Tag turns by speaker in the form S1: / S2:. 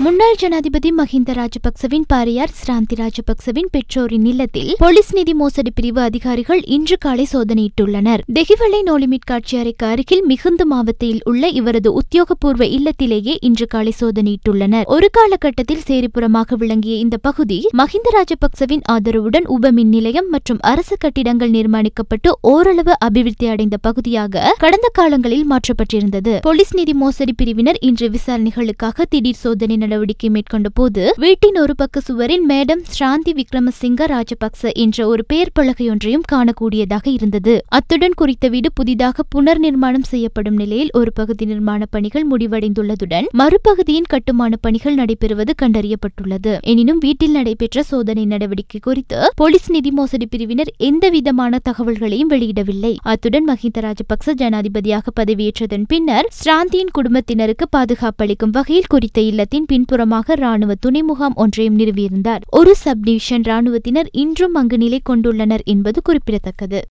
S1: முன்னாள் ஜனாதிபதி மஹிந்த ராஜபக்சவின் பாரியார் சிராந்தி ராஜபக்சவின் பெற்றோரின் இல்லத்தில் போலீஸ் நிதி மோசடி பிரிவு அதிகாரிகள் இன்று காலை சோதனையிட்டுள்ளனர் தெஹிவளை நோலிமிட் காட்சி அறைக்கு அருகில் மிகுந்த மாவட்டத்தில் உள்ள இவரது உத்தியோகபூர்வ இல்லத்திலேயே இன்று காலை சோதனையிட்டுள்ளனர் ஒரு காலகட்டத்தில் சேரிப்புறமாக விளங்கிய இந்த பகுதி மஹிந்த ராஜபக்சவின் ஆதரவுடன் உப மின் நிலையம் மற்றும் அரசு கட்டிடங்கள் நிர்மாணிக்கப்பட்டு ஓரளவு அபிவிருத்தி அடைந்த பகுதியாக கடந்த காலங்களில் மாற்றப்பட்டிருந்தது போலீஸ் நிதி மோசடி பிரிவினர் இன்று விசாரணைகளுக்காக திடீர் சோதனை நடவடிக்கை மேற்கொண்ட போது வீட்டின் ஒரு பக்க சுவரில் மேடம் ஸ்ராந்தி விக்ரமசிங்க ராஜபக்ச என்ற ஒரு பெயர் பலகையொன்றையும் காணக்கூடியதாக இருந்தது அத்துடன் குறித்த வீடு புதிதாக புனர் நிர்மாணம் செய்யப்படும் நிலையில் ஒரு பகுதி நிர்மாண பணிகள் முடிவடைந்துள்ளதுடன் மறுபகுதியின் கட்டுமான பணிகள் நடைபெறுவது கண்டறியப்பட்டுள்ளது எனினும் வீட்டில் நடைபெற்ற சோதனை நடவடிக்கை குறித்து போலீஸ் நிதி மோசடி பிரிவினர் எந்தவிதமான தகவல்களையும் வெளியிடவில்லை அத்துடன் மஹிந்த ராஜபக்ச ஜனாதிபதியாக பதவியேற்றதன் பின்னர் ஸ்ராந்தியின் குடும்பத்தினருக்கு பாதுகாப்பு அளிக்கும் வகையில் குறித்த இல்லத்தின் பின்புறமாக ராணுவ துணை முகாம் ஒன்றையும் நிறுவியிருந்தார் ஒரு சப் டிவிஷன் ராணுவத்தினர் இன்றும் அங்கு நிலை கொண்டுள்ளனர் என்பது குறிப்பிடத்தக்கது